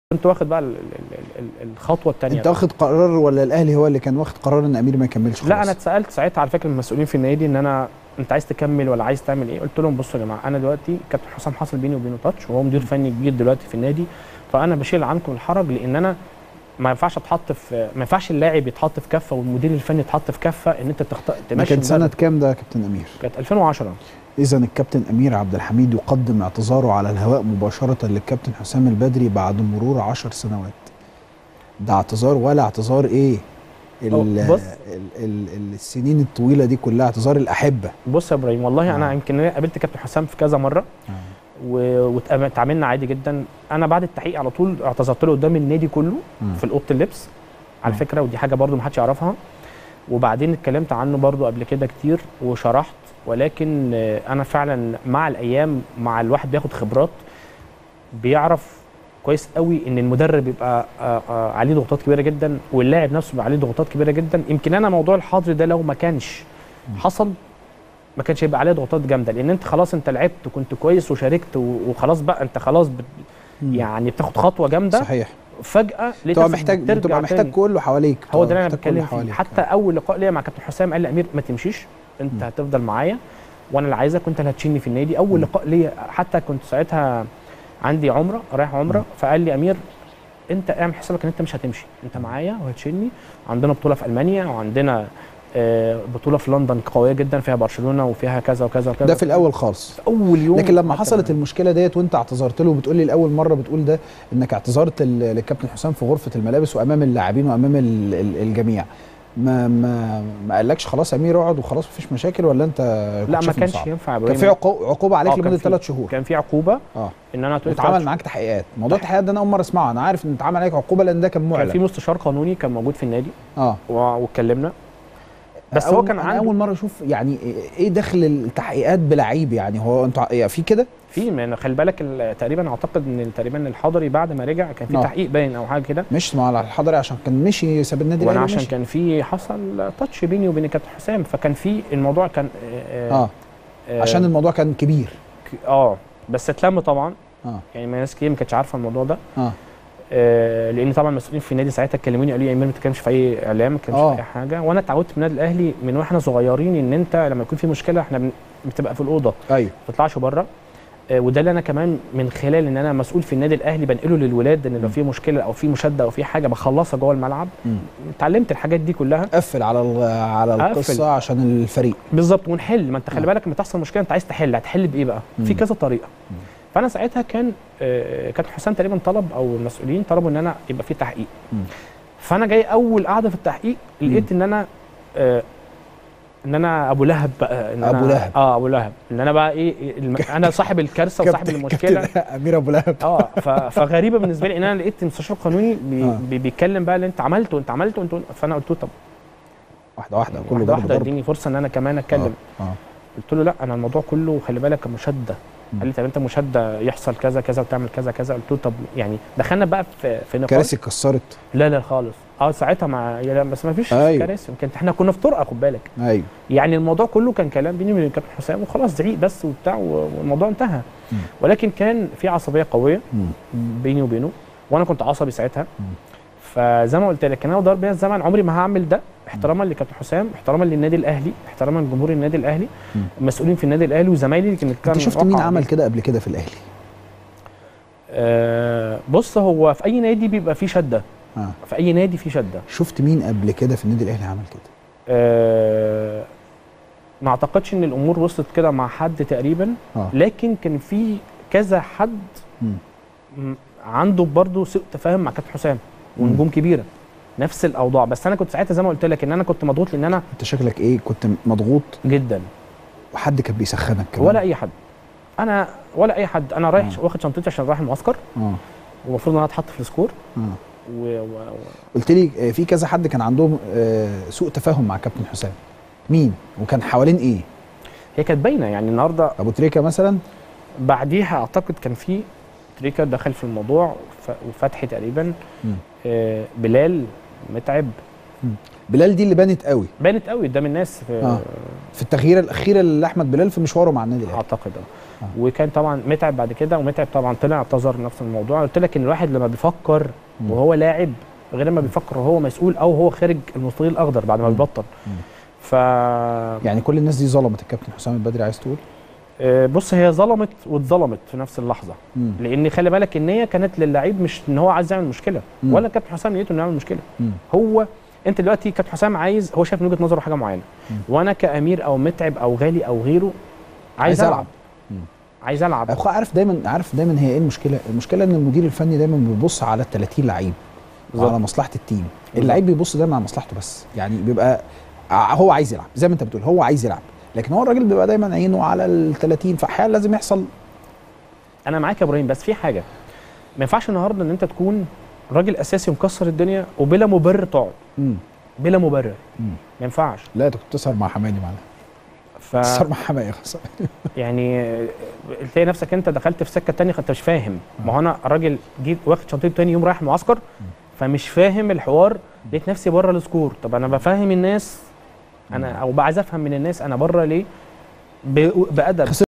كنت واخد بقى ال- ال- ال- ال- الخطوه الثانيه انت واخد قرار ولا الاهلي هو اللي كان واخد قرار ان امير ما يكملش خلاص لا انا اتسالت ساعتها على فكره من المسؤولين في النادي ان انا انت عايز تكمل ولا عايز تعمل ايه قلت لهم بصوا يا جماعه انا دلوقتي كابتن حسام حصل بيني وبينه تاتش وهو مدير فني كبير دلوقتي في النادي فانا بشيل عنكم الحرج لان انا ما ينفعش اتحط في ما ينفعش اللاعب يتحط في كفه والمدير الفني يتحط في كفه ان انت تخت... ده تمشي كان المدرب. سنه كام ده يا كابتن امير كانت 2010 اذا الكابتن امير عبد الحميد يقدم اعتذاره على الهواء مباشره للكابتن حسام البدري بعد مرور عشر سنوات ده اعتذار ولا اعتذار ايه ال أو بص. ال ال ال السنين الطويله دي كلها اعتذار الاحبه بص يا ابراهيم والله انا آه. يمكن أنا قابلت كابتن حسام في كذا مره واتعاملنا عادي جدا انا بعد التحقيق على طول اعتذرت له قدام النادي كله مم. في اوضه اللبس على مم. فكره ودي حاجه برضو ما حدش يعرفها وبعدين اتكلمت عنه برضو قبل كده كتير وشرحت ولكن آه، انا فعلا مع الايام مع الواحد بياخد خبرات بيعرف كويس قوي ان المدرب بيبقى آه، آه، عليه ضغوطات كبيره جدا واللاعب نفسه بيبقى عليه ضغوطات كبيره جدا يمكن انا موضوع الحظر ده لو ما كانش حصل ما كانش هيبقى عليه ضغوطات جامده لان انت خلاص انت لعبت وكنت كويس وشاركت و- وخلاص بقى انت خلاص بت مم. يعني بتاخد خطوه جامده صحيح فجاه لقيت تبقى نفسك محتاج بترجع بتبقى محتاج تاني. كله حواليك هو بتبقى ده اللي انا محتاج كله بتكلم فيه حواليك. حتى اول لقاء ليا مع كابتن حسام قال لي امير ما تمشيش انت مم. هتفضل معايا وانا اللي عايزك وانت اللي هتشيلني في النادي اول مم. لقاء ليا حتى كنت ساعتها عندي عمره رايح عمره مم. فقال لي امير انت اعمل حسابك ان انت مش هتمشي انت معايا وهتشيلني عندنا بطوله في المانيا وعندنا آه، بطوله في لندن قويه جدا فيها برشلونه وفيها كذا وكذا وكذا ده في الاول خالص في اول يوم لكن لما حتى حصلت معايا. المشكله ديت وانت اعتذرت له بتقول لي لاول مره بتقول ده انك اعتذرت ل- للكابتن حسام في غرفه الملابس وامام اللاعبين وامام ال- ال- الجميع ما ما ما قالكش خلاص يا امير اقعد وخلاص مفيش مشاكل ولا انت كنت لا ما شايف إنه كانش صعب؟ ينفع يا كان إبراهيم. في عقو- عقوبه عليك آه، كان لمده في- ثلاث شهور كان في عقوبه اه ان انا تقول واتعمل معاك تحقيقات موضوع التحقيقات ده انا اول مره اسمعه انا عارف ان اتعمل عليك عقوبه لان ده كان كان في معلن مستشار قانوني كان موجود في النادي اه و- واتكلمنا بس هو أول- كان أنا عنده اول مره اشوف يعني ايه دخل التحقيقات بلعيب يعني هو انتوا ع- في كده في من خلي بالك ال- تقريبا اعتقد ان تقريبا الحضري بعد ما رجع كان في آه. تحقيق باين او حاجه كده مش مع الحضري عشان كان مشي ساب النادي وانا الأهلي عشان ومشي. كان في حصل تاتش بيني وبين الكابتن حسام فكان في الموضوع كان آه اه آه عشان الموضوع كان كبير ك- اه بس اتلم طبعا اه يعني ما ناس كتير ما كانتش عارفه الموضوع ده اه آه لان طبعا المسؤولين في النادي ساعتها كلموني قالوا لي يا امير ما تتكلمش في اي اعلام ما تتكلمش آه. في اي حاجه وانا اتعودت في النادي الاهلي من واحنا صغيرين ان انت لما يكون في مشكله احنا بن- بتبقى في الاوضه ايوه ما تطلعش بره آه، وده اللي انا كمان من خلال ان انا مسؤول في النادي الاهلي بنقله للولاد ان لو مم. في مشكله او في مشاده او في حاجه بخلصها جوه الملعب مم. اتعلمت الحاجات دي كلها قفل على ال- على قفل. القصه عشان الفريق بالظبط ونحل ما انت خلي آه. بالك لما تحصل مشكله انت عايز تحل هتحل بايه بقى في مم. كذا طريقه مم. فانا ساعتها كان آه، كابتن حسام تقريبا طلب او المسؤولين طلبوا ان انا يبقى في تحقيق مم. فانا جاي اول قعده في التحقيق لقيت ان انا آه، ان انا ابو لهب بقى ان أبو أنا لهب. اه ابو لهب ان انا بقى ايه إيه الم... انا صاحب الكارثه وصاحب كابتن- المشكله كابتن امير ابو لهب اه ف- فغريبه بالنسبه لي ان انا لقيت المستشار القانوني بي آه. بي بيتكلم بقى اللي انت عملته انت عملته انت فانا قلت له طب واحده واحده كله واحده ضرب واحده ضرب اديني فرصه ان انا كمان اتكلم اه اه قلت له لا انا الموضوع كله خلي بالك مشاده مم. قال لي طب انت مشاده يحصل كذا كذا وتعمل كذا كذا قلت له طب يعني دخلنا بقى في في نقاش كراسي اتكسرت لا لا خالص اه ساعتها مع يا لا بس ما فيش أيوة. كراسي كانت احنا كنا في طرقه خد بالك ايوه يعني الموضوع كله كان كلام بيني وبين الكابتن حسام وخلاص زعيق بس وبتاع والموضوع انتهى مم. ولكن كان في عصبيه قويه مم. بيني وبينه وانا كنت عصبي ساعتها مم. فزي ما قلت لك انا ودار بيا الزمن عمري ما هعمل ده احتراما لكابتن حسام احتراما للنادي الاهلي احتراما لجمهور النادي الاهلي مم. المسؤولين في النادي الاهلي وزمايلي اللي كانت انت شفت مين عمل كده قبل كده في الاهلي آه بص هو في اي نادي بيبقى فيه شده اه في اي نادي فيه شده شفت مين قبل كده في النادي الاهلي عمل كده آه ما اعتقدش ان الامور وصلت كده مع حد تقريبا اه لكن كان في كذا حد مم. م- عنده برضه سوء تفاهم مع كابتن حسام ونجوم كبيره نفس الاوضاع بس انا كنت ساعتها زي ما قلت لك ان انا كنت مضغوط لان انا انت شكلك ايه كنت مضغوط جدا وحد كان بيسخنك كمان ولا اي حد انا ولا اي حد انا رايح آه. واخد شنطتي عشان رايح المعسكر اه ومفروض ان انا اتحط في السكور اه و... و... و... قلت لي آه، في كذا حد كان عندهم آه، سوء تفاهم مع كابتن حسام مين وكان حوالين ايه هي كانت باينه يعني النهارده ابو تريكه مثلا بعديها اعتقد كان في تريكا دخل في الموضوع وف... وفتحي تقريبا مم. آه بلال متعب بلال دي اللي بانت قوي بانت قوي قدام الناس في آه. في التغيير الاخير لاحمد بلال في مشواره مع النادي الاهلي اعتقد اه آه. وكان طبعا متعب بعد كده ومتعب طبعا طلع اعتذر نفس الموضوع قلت لك ان الواحد لما بيفكر مم. وهو لاعب غير لما بيفكر وهو مسؤول او هو خارج المستطيل الاخضر بعد ما مم. بيبطل مم. ف يعني كل الناس دي ظلمت الكابتن حسام البدري عايز تقول آه، بص هي ظلمت واتظلمت في نفس اللحظه مم. لان خلي بالك النيه كانت للعيب مش ان هو عايز يعمل مشكله مم. ولا كابتن حسام نيته انه يعمل مشكله مم. هو انت دلوقتي كابتن حسام عايز هو شايف من وجهه نظره حاجه معينه مم. وانا كامير او متعب او غالي او غيره عايز عايز, العب, ألعب. مم. عايز العب اخو عارف دايما عارف دايما هي ايه المشكله المشكله ان المدير الفني دايما بيبص على ال 30 لعيب بالظبط. وعلى مصلحه التيم بالظبط. اللعيب بيبص دايما على مصلحته بس يعني بيبقى ع- هو عايز يلعب زي ما انت بتقول هو عايز يلعب لكن هو الراجل بيبقى دايما عينه على ال 30 فاحيانا لازم يحصل انا معاك يا ابراهيم بس في حاجه ما ينفعش النهارده ان انت تكون راجل اساسي ومكسر الدنيا وبلا مبرر تقعد مم. بلا مبرر مم. ما ينفعش لا انت كنت بتسهر مع حمادي معانا ف بتسهر مع حماية خلاص يعني آه، تلاقي نفسك انت دخلت في سكه تانية انت مش فاهم ما هو انا راجل جيت واخد شنطتي تاني يوم رايح معسكر فمش فاهم الحوار لقيت نفسي بره السكور طب انا بفهم الناس انا او عايز افهم من الناس انا بره ليه ب- بادب